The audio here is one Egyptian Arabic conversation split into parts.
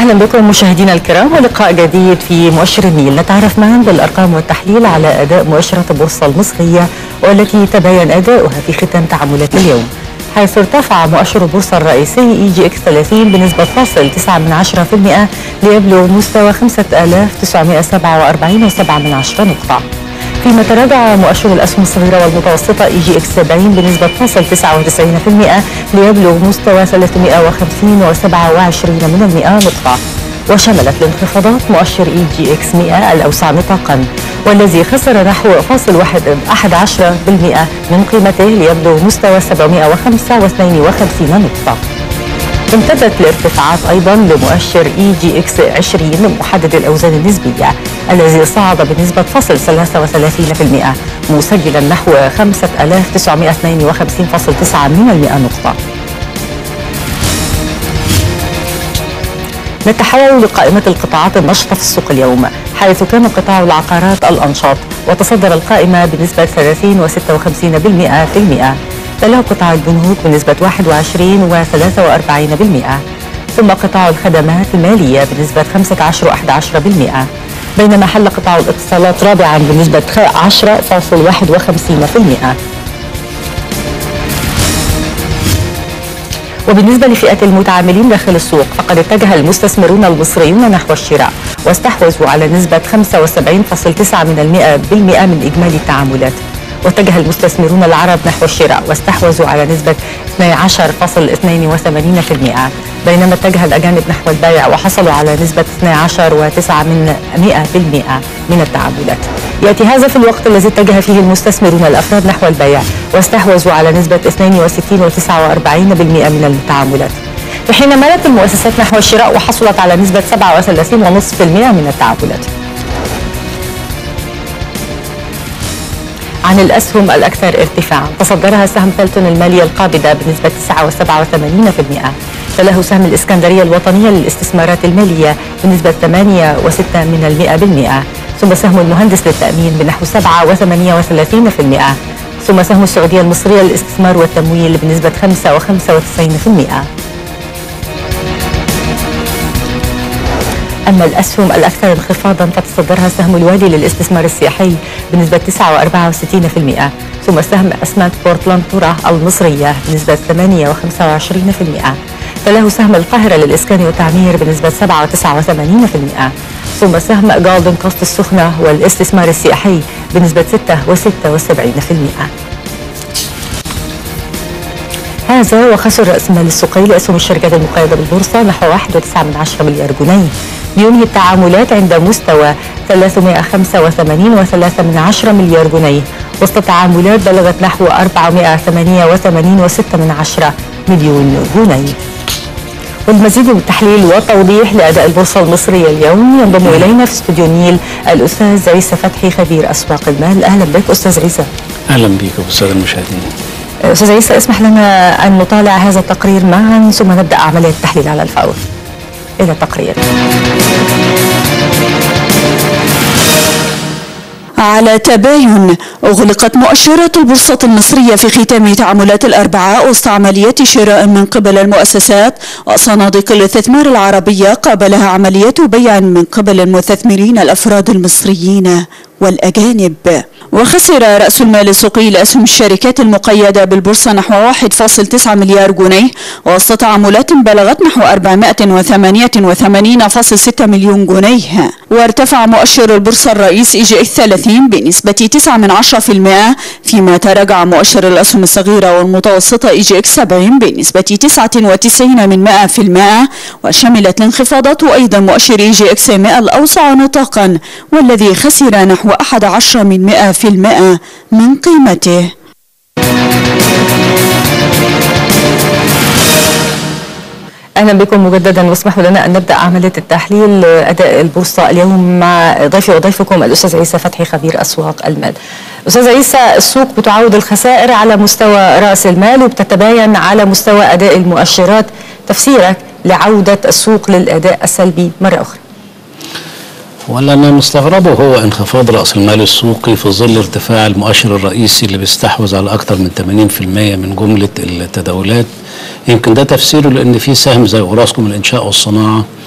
اهلا بكم مشاهدينا الكرام ولقاء جديد في مؤشر النيل نتعرف معا بالارقام والتحليل على اداء مؤشرات البورصه المصريه والتي تباين اداؤها في ختام تعاملات اليوم حيث ارتفع مؤشر البورصه الرئيسي اي جي اكس 30 بنسبه فاصل 9 من 10% ليبلغ مستوى 5947 و7 من 10 نقطه فيما تراجع مؤشر الأسهم الصغيرة والمتوسطة إي جي إكس 70 بنسبة فاصل 99% ليبلغ مستوى 350 و27 من المئة نقطة وشملت الانخفاضات مؤشر اي جي اكس 100 الاوسع نطاقا والذي خسر نحو فاصل واحد 11 بالمئة من قيمته ليبلغ مستوى 705 و52 نقطة امتدت الارتفاعات ايضا لمؤشر اي جي اكس 20 محدد الاوزان النسبيه الذي صعد بنسبه فاصل 33% مسجلا نحو 5952.9 من المئة نقطه. نتحول لقائمة القطاعات النشطة في السوق اليوم حيث كان قطاع العقارات الأنشط وتصدر القائمة بنسبة 30 و56% تلاه قطاع البنوك بنسبة 21 و43% ثم قطاع الخدمات المالية بنسبة 15 و11% بينما حل قطاع الاتصالات رابعا بنسبة 10.51% وبالنسبة لفئة المتعاملين داخل السوق فقد اتجه المستثمرون المصريون نحو الشراء واستحوذوا على نسبة 75.9% من إجمالي التعاملات واتجه المستثمرون العرب نحو الشراء واستحوذوا على نسبة 12.82% بينما اتجه الأجانب نحو البيع وحصلوا على نسبة 12.9% من التعاملات يأتي هذا في الوقت الذي اتجه فيه المستثمرون الأفراد نحو البيع واستحوذوا على نسبة 62.49% من التعاملات في حين مالت المؤسسات نحو الشراء وحصلت على نسبة 37.5% من التعاملات عن الأسهم الأكثر ارتفاعا تصدرها سهم فلتون المالية القابضة بنسبة 9.87% تلاه سهم الإسكندرية الوطنية للاستثمارات المالية بنسبة 8.6 من المئة بالمئة ثم سهم المهندس للتأمين بنحو 7.38% ثم سهم السعودية المصرية للاستثمار والتمويل بنسبة 5.95% أما الأسهم الأكثر انخفاضا فتصدرها سهم الوادي للاستثمار السياحي بنسبة 9.64% ثم سهم أسمنت بورتلاند تورا المصرية بنسبة 8.25% تلاه سهم القاهرة للإسكان والتعمير بنسبة 7.89% ثم سهم جولدن كوست السخنة والاستثمار السياحي بنسبة 6.76% هذا وخسر رأس مال السوقي لأسهم الشركات المقيدة بالبورصة نحو 1.9 مليار جنيه ينهي التعاملات عند مستوى 385 و3 من عشرة مليار جنيه وسط تعاملات بلغت نحو 488 و6 من عشرة مليون جنيه والمزيد من التحليل والتوضيح لاداء البورصه المصريه اليوم ينضم الينا في استوديو النيل الاستاذ عيسى فتحي خبير اسواق المال اهلا بك استاذ عيسى اهلا بك والساده المشاهدين استاذ عيسى اسمح لنا ان نطالع هذا التقرير معا ثم نبدا عمليه التحليل على الفور الى التقرير على تباين أغلقت مؤشرات البورصة المصرية في ختام تعاملات الأربعاء وسط عمليات شراء من قبل المؤسسات وصناديق الاستثمار العربية قابلها عمليات بيع من قبل المستثمرين الأفراد المصريين والأجانب وخسر رأس المال السوقي لأسهم الشركات المقيدة بالبورصة نحو 1.9 مليار جنيه وسط تعاملات بلغت نحو 488.6 مليون جنيه وارتفع مؤشر البورصة الرئيس إي جي 30 بنسبة 9 من 10% فيما تراجع مؤشر الأسهم الصغيرة والمتوسطة إي جي إكس 70 بنسبة 99 من 100% وشملت الانخفاضات أيضا مؤشر إي جي إكس 100 الأوسع نطاقا والذي خسر نحو 11 من 100 من قيمته اهلا بكم مجددا واسمحوا لنا ان نبدا عمليه التحليل اداء البورصه اليوم مع ضيفي وضيفكم الاستاذ عيسى فتحي خبير اسواق المال. استاذ عيسى السوق بتعوض الخسائر على مستوى راس المال وبتتباين على مستوى اداء المؤشرات تفسيرك لعوده السوق للاداء السلبي مره اخرى. ولا انا مستغربه هو انخفاض راس المال السوقي في ظل ارتفاع المؤشر الرئيسي اللي بيستحوذ على اكثر من 80% من جمله التداولات يمكن ده تفسيره لان في سهم زي اوراسكوم الانشاء والصناعه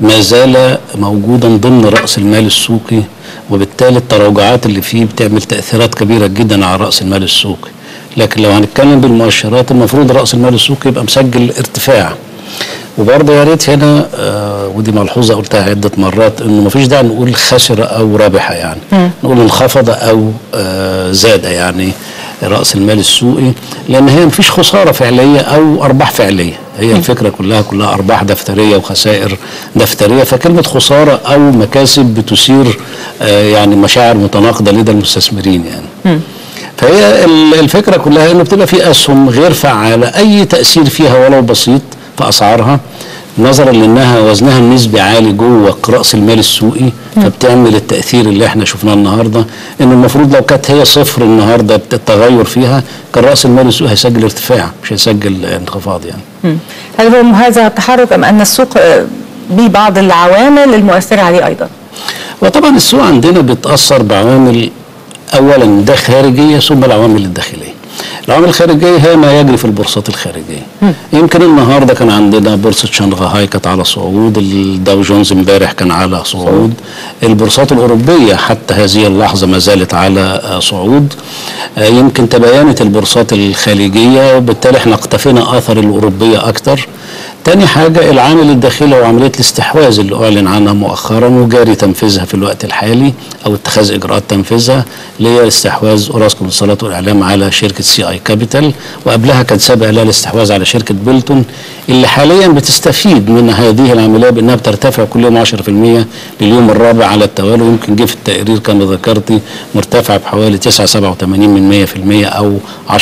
ما زال موجودا ضمن راس المال السوقي وبالتالي التراجعات اللي فيه بتعمل تاثيرات كبيره جدا على راس المال السوقي لكن لو هنتكلم بالمؤشرات المفروض راس المال السوقي يبقى مسجل ارتفاع وبرضه يا ريت هنا آه ودي ملحوظه قلتها عده مرات انه ما فيش داعي نقول خسر او ربح يعني م. نقول انخفض او آه زاد يعني راس المال السوقي لان هي ما فيش خساره فعليه او ارباح فعليه هي م. الفكره كلها كلها ارباح دفتريه وخسائر دفتريه فكلمه خساره او مكاسب بتثير آه يعني مشاعر متناقضه لدى المستثمرين يعني م. فهي الفكره كلها انه بتبقى في اسهم غير فعاله اي تاثير فيها ولو بسيط في اسعارها نظرا لانها وزنها النسبي عالي جوه راس المال السوقي فبتعمل التاثير اللي احنا شفناه النهارده ان المفروض لو كانت هي صفر النهارده التغير فيها كان راس المال السوقي هيسجل ارتفاع مش هيسجل انخفاض يعني. هل هو هذا التحرك ام ان السوق ببعض العوامل المؤثره عليه ايضا؟ وطبعا السوق عندنا بيتاثر بعوامل اولا ده خارجيه ثم العوامل الداخليه. العوامل الخارجيه هي ما يجري في البورصات الخارجيه م. يمكن النهارده كان عندنا بورصه شنغهاي كانت على صعود الداو جونز امبارح كان على صعود البورصات الاوروبيه حتى هذه اللحظه ما زالت على صعود يمكن تباينت البورصات الخليجيه وبالتالي احنا اقتفينا اثر الاوروبيه اكتر تاني حاجة العامل الداخلي وعملية الاستحواذ اللي أعلن عنها مؤخرا وجاري تنفيذها في الوقت الحالي أو اتخاذ إجراءات تنفيذها اللي هي الاستحواذ أوراسكوم للاتصالات والإعلام على شركة سي آي كابيتال وقبلها كان سابق لها الاستحواذ على شركة بيلتون اللي حاليا بتستفيد من هذه العملية بأنها بترتفع كل يوم 10% لليوم الرابع على التوالي ويمكن جه في التقرير كما ذكرتي مرتفع بحوالي 9 87 من 100% أو 10%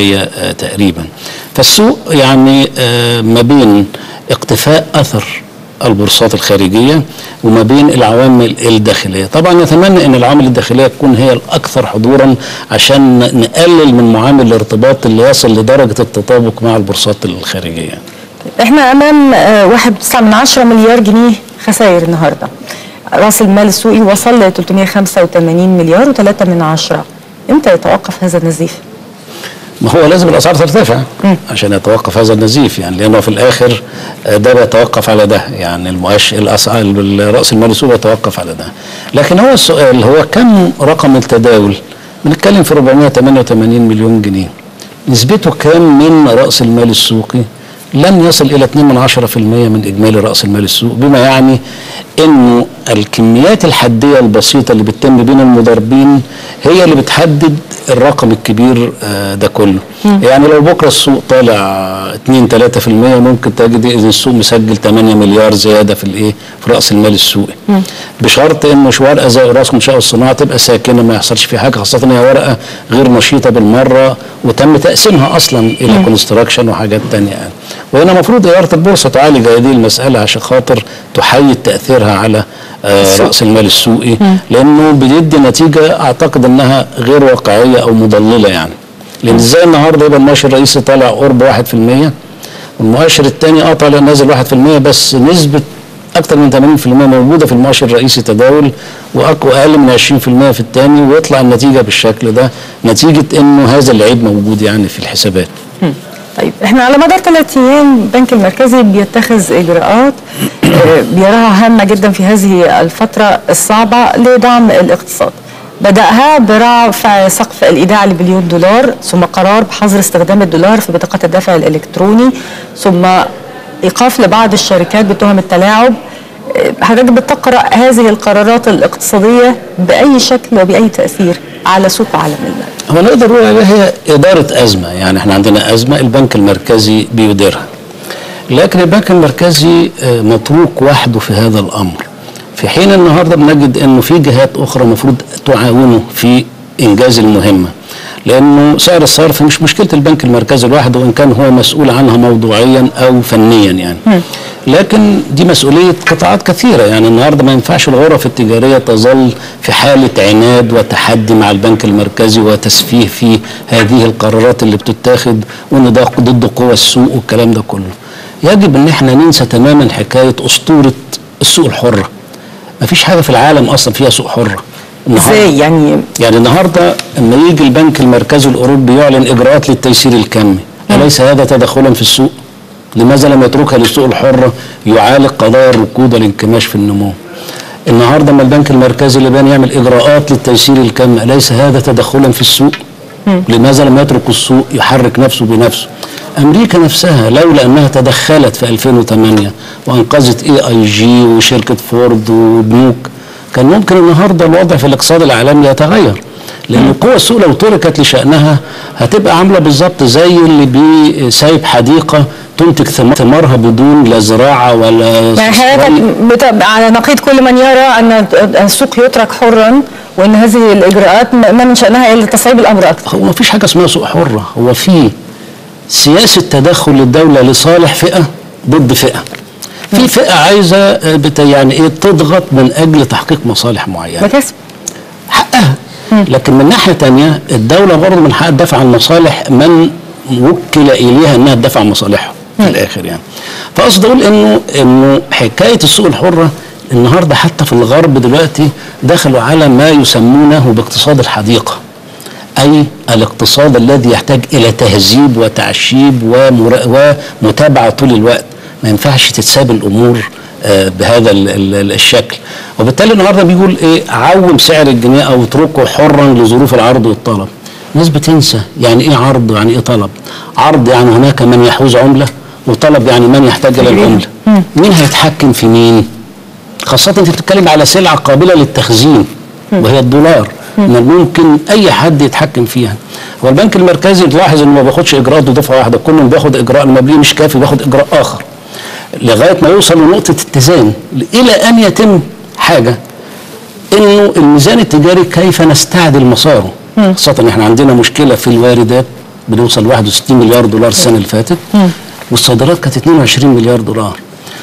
تقريبا فالسوق يعني ما بين اقتفاء اثر البورصات الخارجيه وما بين العوامل الداخليه طبعا نتمنى ان العوامل الداخليه تكون هي الاكثر حضورا عشان نقلل من معامل الارتباط اللي يصل لدرجه التطابق مع البورصات الخارجيه احنا امام واحد من عشرة مليار جنيه خسائر النهارده راس المال السوقي وصل ل 385 مليار و3 من عشرة امتى يتوقف هذا النزيف؟ ما هو لازم الاسعار ترتفع عشان يتوقف هذا النزيف يعني لانه في الاخر ده بيتوقف على ده يعني المؤشر الاسعار راس المال السوقي بيتوقف على ده لكن هو السؤال هو كم رقم التداول بنتكلم في 488 مليون جنيه نسبته كام من راس المال السوقي لن يصل الى 2 من 10% من اجمالي راس المال السوق بما يعني انه الكميات الحديه البسيطه اللي بتتم بين المضاربين هي اللي بتحدد الرقم الكبير ده كله م. يعني لو بكره السوق طالع 2 3% ممكن تجد ان السوق مسجل 8 مليار زياده في الايه في راس المال السوقي م. بشرط ان مش ورقه زي راس منشاه والصناعه تبقى ساكنه ما يحصلش فيها حاجه خاصه ان هي ورقه غير نشيطه بالمره وتم تقسيمها اصلا الى كونستراكشن وحاجات ثانيه يعني وهنا المفروض اداره البورصه تعالج هذه المساله عشان خاطر تحيد تاثيرها على آه راس المال السوقي م. لانه بيدي نتيجه اعتقد انها غير واقعيه او مضلله يعني لان ازاي النهارده يبقى المؤشر الرئيسي طالع قرب 1% والمؤشر الثاني اه طالع نازل 1% بس نسبه اكثر من 80% موجوده في المؤشر الرئيسي تداول واقل من 20% في الثاني ويطلع النتيجه بالشكل ده نتيجه انه هذا العيب موجود يعني في الحسابات. م. طيب احنا على مدار ثلاث ايام البنك المركزي بيتخذ اجراءات بيراها هامه جدا في هذه الفتره الصعبه لدعم الاقتصاد. بدأها برفع سقف الإيداع لبليون دولار ثم قرار بحظر استخدام الدولار في بطاقة الدفع الإلكتروني ثم إيقاف لبعض الشركات بتهم التلاعب حضرتك بتقرأ هذه القرارات الاقتصادية بأي شكل وبأي تأثير على سوق عالم المال هو نقدر نقول عليها هي إدارة أزمة يعني احنا عندنا أزمة البنك المركزي بيديرها لكن البنك المركزي متروك وحده في هذا الأمر في حين النهارده بنجد انه في جهات اخرى المفروض تعاونه في انجاز المهمه لانه سعر الصرف مش مشكله البنك المركزي لوحده وان كان هو مسؤول عنها موضوعيا او فنيا يعني م. لكن دي مسؤوليه قطاعات كثيره يعني النهارده ما ينفعش الغرف التجاريه تظل في حاله عناد وتحدي مع البنك المركزي وتسفيه في هذه القرارات اللي بتتاخد وان ده ضد قوى السوق والكلام ده كله يجب ان احنا ننسى تماما حكايه اسطوره السوق الحره ما فيش حاجه في العالم اصلا فيها سوق حره ازاي يعني يعني النهارده لما يجي البنك المركزي الاوروبي يعلن اجراءات للتيسير الكمي اليس هذا تدخلا في السوق لماذا لم يتركها للسوق الحرة يعالج قضايا الركود والانكماش في النمو النهارده ما البنك المركزي اللبناني يعمل اجراءات للتيسير الكم اليس هذا تدخلا في السوق لماذا لم يترك السوق يحرك نفسه بنفسه امريكا نفسها لولا انها تدخلت في 2008 وانقذت اي اي جي وشركه فورد وبنوك كان ممكن النهارده الوضع في الاقتصاد العالمي يتغير لان قوى السوق لو تركت لشانها هتبقى عامله بالظبط زي اللي بي سايب حديقه تنتج ثم- ثمارها بدون لا زراعه ولا يعني استثمار. حضرتك بت- على نقيض كل من يرى ان السوق يترك حرا وان هذه الاجراءات ما ما من شانها الا تصعيب الامر اكثر هو ما فيش حاجه اسمها سوق حره هو في سياسه تدخل للدوله لصالح فئه ضد فئه في فئه عايزه آه، بت يعني ايه تضغط من اجل تحقيق مصالح معينه مكاسب حقها لكن من ناحيه تانية الدوله برضه من حقها تدافع عن مصالح من وكل اليها انها تدافع عن مصالحهم في الاخر يعني فاقصد اقول انه انه حكايه السوق الحره النهارده حتى في الغرب دلوقتي دخلوا على ما يسمونه باقتصاد الحديقه اي الاقتصاد الذي يحتاج الى تهذيب وتعشيب ومرا- ومتابعه طول الوقت ما ينفعش تتساب الامور آه، بهذا ال- ال- الشكل وبالتالي النهارده بيقول ايه عوم سعر الجنيه او اتركه حرا لظروف العرض والطلب الناس بتنسى يعني ايه عرض ويعني ايه طلب عرض يعني هناك من يحوز عمله وطلب يعني من يحتاج الى العمله مين هيتحكم في مين خاصة انت بتتكلم على سلعة قابلة للتخزين وهي الدولار من الممكن اي حد يتحكم فيها والبنك المركزي تلاحظ انه ما بياخدش اجراءات دفعة واحدة كل ما بياخد اجراء لما بيه مش كافي بياخد اجراء اخر لغاية ما يوصل لنقطة اتزان الى ان يتم حاجة انه الميزان التجاري كيف نستعدل مساره خاصة ان احنا عندنا مشكلة في الواردات بنوصل ل 61 مليار دولار السنة اللي فاتت والصادرات كانت 22 مليار دولار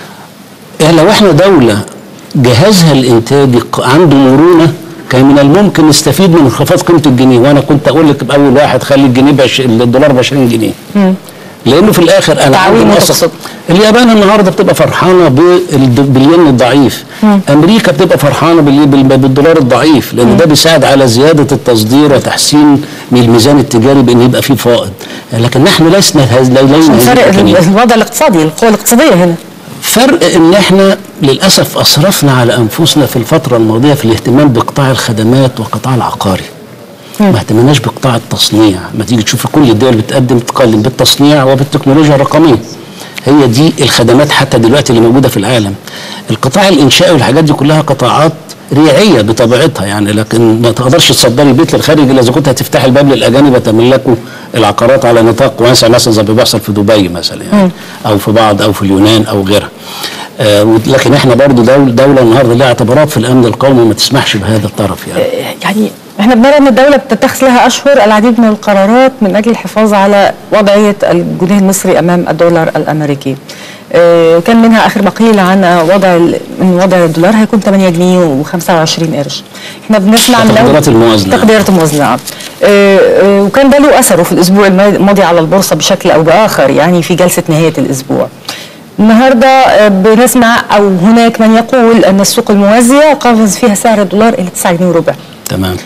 إيه لو احنا دولة جهازها الانتاجي ق- عنده مرونة كان من الممكن نستفيد من انخفاض قيمة الجنيه وانا كنت اقول لك باول واحد خلي الجنيه بعش... الدولار ب 20 جنيه لانه في الاخر انا تعويم عندي وتقسيط. مؤسسة اليابان النهارده بتبقى فرحانه بالد- بالين الضعيف امريكا بتبقى فرحانه بال- بال- بالدولار الضعيف لان ده بيساعد على زياده التصدير وتحسين من الميزان التجاري بان يبقى فيه فائض لكن نحن لسنا هذ- لينا عشان هذه فرق الإمكانية. الوضع الاقتصادي القوى الاقتصاديه هنا فرق ان احنا للاسف اسرفنا على انفسنا في الفتره الماضيه في الاهتمام بقطاع الخدمات وقطاع العقاري ما اهتمناش بقطاع التصنيع ما تيجي تشوف كل الدول بتقدم تقدم بالتصنيع وبالتكنولوجيا الرقميه هي دي الخدمات حتى دلوقتي اللي موجوده في العالم القطاع الانشائي والحاجات دي كلها قطاعات ريعيه بطبيعتها يعني لكن ما تقدرش تصدري بيت للخارج الا اذا كنت هتفتحي الباب للاجانب يتملكوا العقارات على نطاق واسع مثلا زي ما بيحصل في دبي مثلا يعني او في بعض او في اليونان او غيرها آه لكن احنا برضو دول دوله النهارده لها اعتبارات في الامن القومي ما تسمحش بهذا الطرف يعني يعني احنا بنرى ان الدوله بتتخذ لها اشهر العديد من القرارات من اجل الحفاظ على وضعيه الجنيه المصري امام الدولار الامريكي. آه، كان منها اخر ما قيل عن وضع ال- من وضع الدولار هيكون 8 جنيه و25 قرش. احنا بنسمع من أول- تقديرات الموازنة. تقديرات الموازنه آه، آه، وكان ده له اثره في الاسبوع الماضي على البورصه بشكل او باخر يعني في جلسه نهايه الاسبوع. النهارده آه، بنسمع او هناك من يقول ان السوق الموازيه قفز فيها سعر الدولار الى 9 جنيه وربع. تمام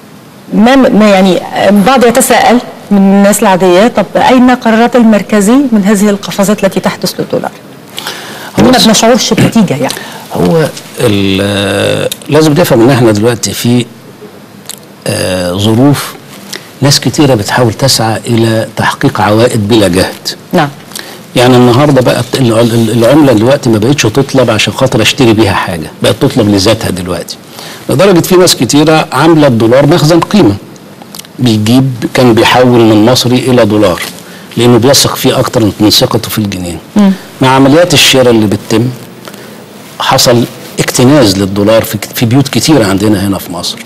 ما ما يعني بعض يتساءل من الناس العاديه طب اين قرارات المركزي من هذه القفزات التي تحدث للدولار؟ هو ما الس- بنشعرش بنتيجه يعني هو ال- لازم تفهم ان احنا دلوقتي في آه، ظروف ناس كتيره بتحاول تسعى الى تحقيق عوائد بلا جهد نعم يعني النهارده بقت الع- العمله دلوقتي ما بقتش تطلب عشان خاطر اشتري بيها حاجه بقت تطلب لذاتها دلوقتي لدرجه في ناس كتيره عامله الدولار مخزن قيمه بيجيب كان بيحول من مصري الى دولار لانه بيثق فيه اكتر من ثقته في الجنيه مع عمليات الشراء اللي بتتم حصل اكتناز للدولار في في بيوت كتيره عندنا هنا في مصر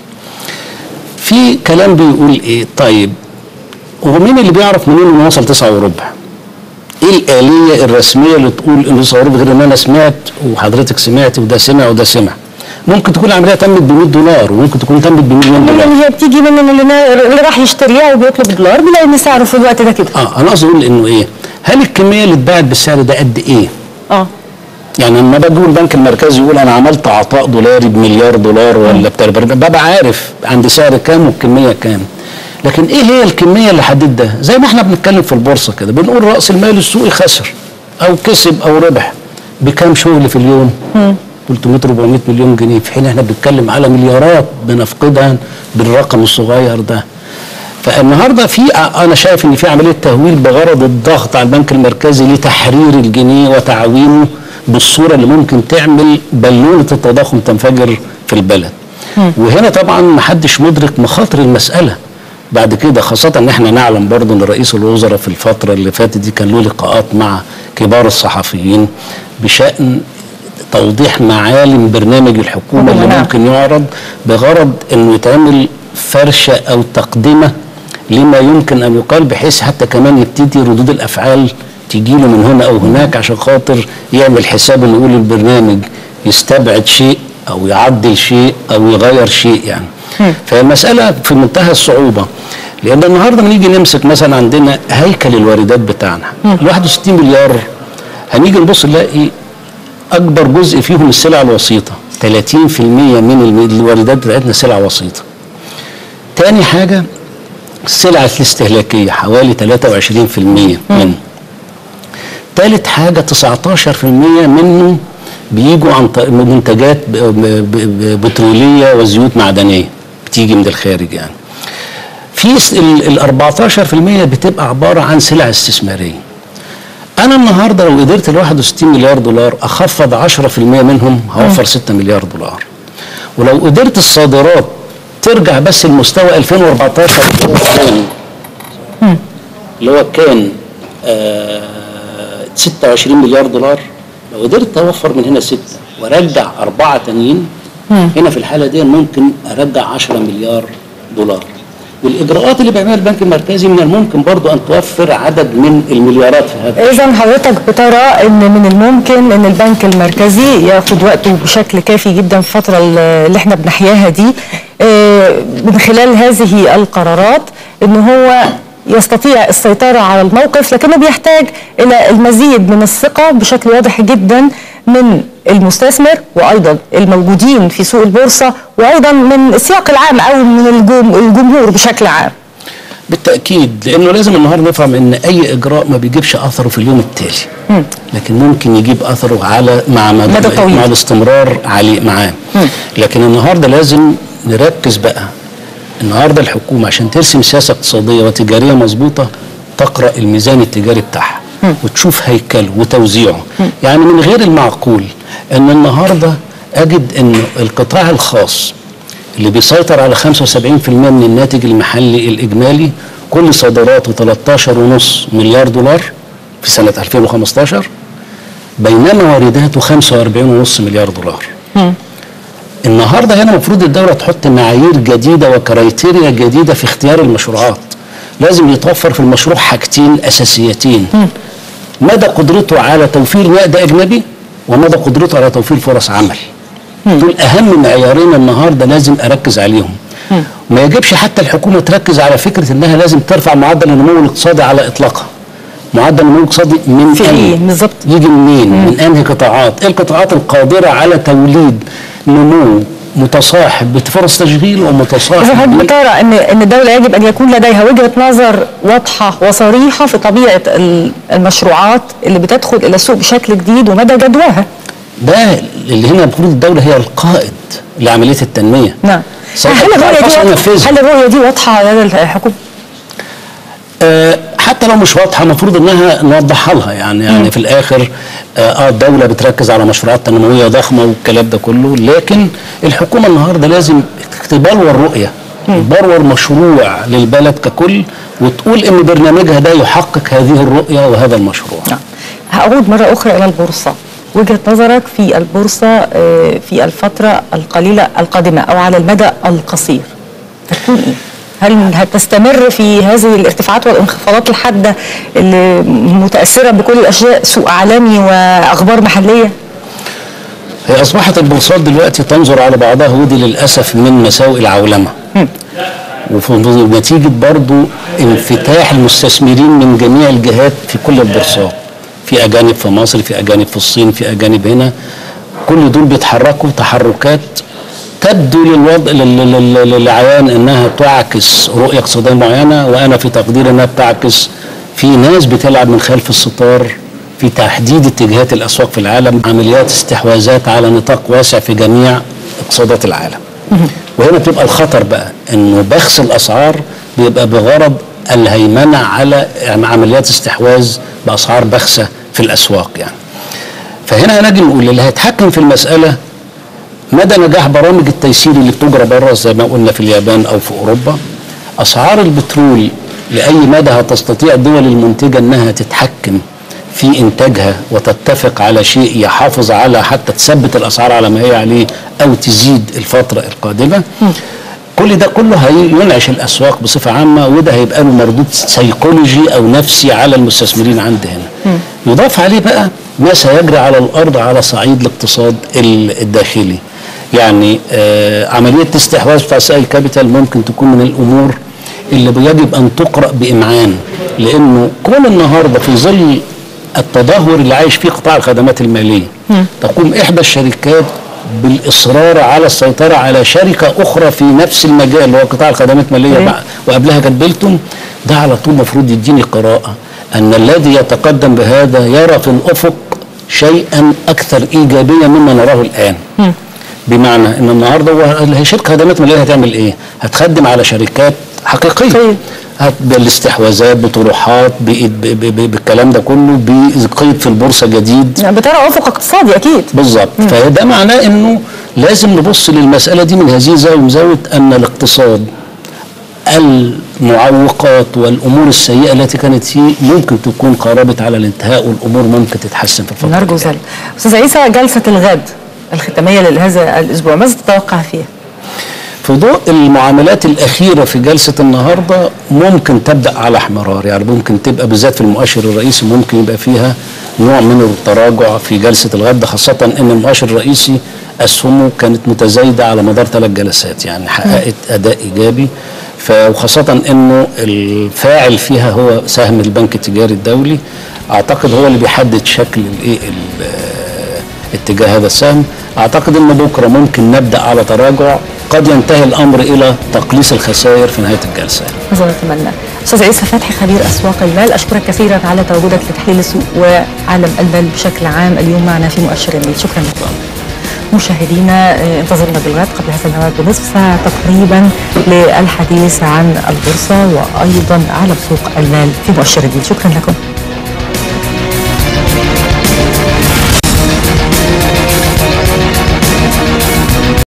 في كلام بيقول ايه طيب هو مين اللي بيعرف منين انه وصل تسعة وربع ايه الآلية الرسمية اللي تقول انه تسعة وربع غير ان انا سمعت وحضرتك سمعت وده سمع وده سمع ممكن تكون العملية تمت ب 100 دولار وممكن تكون تمت بمليون هي دولار اللي هي بتيجي من اللي, نا- اللي راح يشتريها وبيطلب دولار بيلاقي ان سعره في الوقت ده كده اه انا قصدي اقول انه ايه هل الكمية اللي اتباعت بالسعر ده قد ايه اه يعني لما باجي اقول البنك المركزي يقول انا عملت عطاء دولاري بمليار دولار ولا بتاع ببقى عارف عند سعر كام والكميه كام لكن ايه هي الكميه اللي حدد ده زي ما احنا بنتكلم في البورصه كده بنقول راس المال السوقي خسر او كسب او ربح بكام شغل في اليوم 300 400 مليون جنيه في حين احنا بنتكلم على مليارات بنفقدها بالرقم الصغير ده فالنهارده في انا شايف ان في عمليه تهويل بغرض الضغط على البنك المركزي لتحرير الجنيه وتعويمه بالصوره اللي ممكن تعمل بالونه التضخم تنفجر في البلد. وهنا طبعا محدش مدرك مخاطر المساله. بعد كده خاصة ان احنا نعلم برضه ان رئيس الوزراء في الفترة اللي فاتت دي كان له لقاءات مع كبار الصحفيين بشأن توضيح معالم برنامج الحكومة اللي نعم. ممكن يعرض بغرض انه يتعمل فرشة او تقدمة لما يمكن ان يقال بحيث حتى كمان يبتدي ردود الافعال تجيله من هنا او هناك عشان خاطر يعمل حساب انه يقول البرنامج يستبعد شيء او يعدل شيء او يغير شيء يعني فالمسألة في منتهى الصعوبة لأن النهاردة بنيجي نمسك مثلا عندنا هيكل الواردات بتاعنا ال 61 مليار هنيجي نبص نلاقي أكبر جزء فيهم السلع الوسيطة 30% من الم- الواردات بتاعتنا سلع وسيطة تاني حاجة السلع الاستهلاكية حوالي 23% منه تالت حاجة 19% منه بيجوا عن طريق منتجات ب- ب- ب- بترولية وزيوت معدنية بتيجي من الخارج يعني في س- ال ال 14% بتبقى عبارة عن سلع استثمارية أنا النهاردة لو قدرت ال 61 مليار دولار أخفض 10% منهم هوفر 6 مليار دولار ولو قدرت الصادرات ترجع بس لمستوى 2014 اللي هو كان اللي هو كان آه 26 مليار دولار لو قدرت اوفر من هنا ستة وارجع أربعة تانيين هنا في الحالة دي ممكن ارجع 10 مليار دولار والاجراءات اللي بيعملها البنك المركزي من الممكن برضو ان توفر عدد من المليارات في هذا اذا حضرتك بترى ان من الممكن ان البنك المركزي ياخد وقته بشكل كافي جدا في الفتره اللي احنا بنحياها دي آه، من خلال هذه القرارات ان هو يستطيع السيطره على الموقف لكنه بيحتاج الى المزيد من الثقه بشكل واضح جدا من المستثمر وايضا الموجودين في سوق البورصه وايضا من السياق العام او من الجم- الجمهور بشكل عام بالتاكيد لانه لازم النهارده نفهم ان اي اجراء ما بيجيبش اثره في اليوم التالي لكن ممكن يجيب اثره على مع مدى, مدى طويل. مع الاستمرار عليه معاه لكن النهارده لازم نركز بقى النهارده الحكومه عشان ترسم سياسه اقتصاديه وتجاريه مظبوطه تقرا الميزان التجاري بتاعها وتشوف هيكله وتوزيعه يعني من غير المعقول ان النهارده اجد ان القطاع الخاص اللي بيسيطر على 75% من الناتج المحلي الإجمالي كل صادراته 13.5 مليار دولار في سنة 2015 بينما وارداته 45.5 مليار دولار النهارده هنا المفروض الدولة تحط معايير جديدة وكرايتيريا جديدة في اختيار المشروعات لازم يتوفر في المشروع حاجتين أساسيتين مدى قدرته على توفير نقد أجنبي ومدى قدرته على توفير فرص عمل دول اهم معيارين النهارده لازم اركز عليهم ما يجبش حتى الحكومه تركز على فكره انها لازم ترفع معدل النمو الاقتصادي على اطلاقها معدل النمو الاقتصادي من في أين؟ إيه؟ بالظبط. يجي منين من انهي قطاعات ايه القطاعات القادره على توليد نمو متصاحب بفرص تشغيل إذا ومتصاحب حضرتك ب- بترى ان ان الدوله يجب ان يكون لديها وجهه نظر واضحه وصريحه في طبيعه ال- المشروعات اللي بتدخل الى السوق بشكل جديد ومدى جدواها. ده اللي هنا المفروض الدوله هي القائد لعمليه التنميه نعم. سيبقى هل القطاع الرؤيه الخاص دي ينفذها. هل الرؤيه دي واضحه لدى الحكومه؟ آه، حتى لو مش واضحه المفروض انها نوضحها لها يعني يعني في الاخر اه آه، الدوله بتركز على مشروعات تنمويه ضخمه والكلام ده كله لكن الحكومه النهارده لازم تبلور رؤيه تبلور مشروع للبلد ككل وتقول ان برنامجها ده يحقق هذه الرؤيه وهذا المشروع نعم. هعود مره اخرى الى البورصه. وجهه نظرك في البورصه آه، في الفتره القليله القادمه او على المدى القصير هتكون ايه؟ هل هتستمر في هذه الارتفاعات والانخفاضات الحاده اللي متاثره بكل الاشياء سوق عالمي واخبار محليه؟ هي اصبحت البورصات دلوقتي تنظر على بعضها ودي للاسف من مساوئ العولمه وفي نتيجه برضو انفتاح المستثمرين من جميع الجهات في كل البورصات في اجانب في مصر في اجانب في الصين في اجانب هنا كل دول بيتحركوا تحركات تبدو للوضع لل- لل- للعيان انها تعكس رؤيه اقتصاديه معينه وانا في تقديري انها بتعكس في ناس بتلعب من خلف الستار في تحديد اتجاهات الاسواق في العالم عمليات استحواذات على نطاق واسع في جميع اقتصادات العالم وهنا بتبقى الخطر بقى انه بخس الاسعار بيبقى بغرض الهيمنه على يعني عمليات استحواذ باسعار بخسه في الاسواق يعني فهنا هنجي نقول اللي هيتحكم في المساله مدى نجاح برامج التيسير اللي بتجرى بره زي ما قلنا في اليابان او في اوروبا اسعار البترول لاي مدى هتستطيع الدول المنتجه انها تتحكم في انتاجها وتتفق على شيء يحافظ على حتى تثبت الاسعار على ما هي عليه او تزيد الفتره القادمه كل ده كله هينعش الاسواق بصفه عامه وده هيبقى له مردود سيكولوجي او نفسي على المستثمرين عند هنا يضاف عليه بقى ما سيجري على الارض على صعيد الاقتصاد ال- الداخلي يعني آه عمليه الاستحواذ بتاع سائل كابيتال ممكن تكون من الامور اللي يجب ان تقرا بامعان لانه كل النهارده في ظل التدهور اللي عايش فيه قطاع الخدمات الماليه تقوم احدى الشركات بالاصرار على السيطره على شركه اخرى في نفس المجال اللي هو قطاع الخدمات الماليه أيوة. بقى- وقبلها كانت بيلتون ده على طول المفروض يديني قراءه ان الذي يتقدم بهذا يرى في الافق شيئا اكثر ايجابيه مما نراه الان بمعنى ان النهارده هو هي شركه خدمات ماليه هتعمل ايه؟ هتخدم على شركات حقيقيه طيب. هت- بالاستحواذات بطروحات ب- ب- ب- بالكلام ده كله بقيد في البورصه جديد يعني بترى افق اقتصادي اكيد بالظبط فده معناه انه لازم نبص للمساله دي من هذه الزاويه من زاويه ان الاقتصاد المعوقات والامور السيئه التي كانت فيه ممكن تكون قاربت على الانتهاء والامور ممكن تتحسن في الفتره نرجو الجاية. ذلك استاذ عيسى جلسه الغد الختاميه لهذا الاسبوع ماذا تتوقع فيها؟ في ضوء المعاملات الأخيرة في جلسة النهاردة ممكن تبدأ على احمرار يعني ممكن تبقى بالذات في المؤشر الرئيسي ممكن يبقى فيها نوع من التراجع في جلسة الغد خاصة أن المؤشر الرئيسي أسهمه كانت متزايدة على مدار ثلاث جلسات يعني حققت أداء إيجابي ف- وخاصة أنه الفاعل فيها هو سهم البنك التجاري الدولي أعتقد هو اللي بيحدد شكل الإيه ال- اتجاه هذا السهم اعتقد ان بكره ممكن نبدا على تراجع قد ينتهي الامر الى تقليص الخسائر في نهايه الجلسه ماذا نتمنى؟ استاذ عيسى فتحي خبير اسواق المال اشكرك كثيرا على تواجدك لتحليل السوق وعالم المال بشكل عام اليوم معنا في مؤشر الليل شكرا لك مشاهدينا آه، انتظرونا بالغد قبل هذا الموعد بنصف ساعه تقريبا للحديث عن البورصه وايضا عالم سوق المال في مؤشر الليل شكرا لكم